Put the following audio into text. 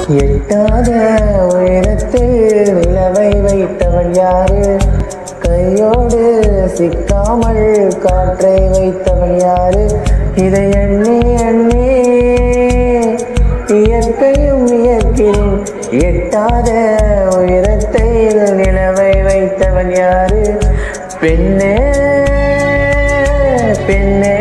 எட்டாத உயரத்தில் நிலவை வைத்தவன் யாரு கையோடு சிக்காமல் காற்றை வைத்தவன் யாரு இதை எண்ணி எண்ணி இயற்கையும் இயற்கிறேன் எட்டாத உயரத்தை நிலவை வைத்தவன் யாரு பெண்ணே பெண்ணே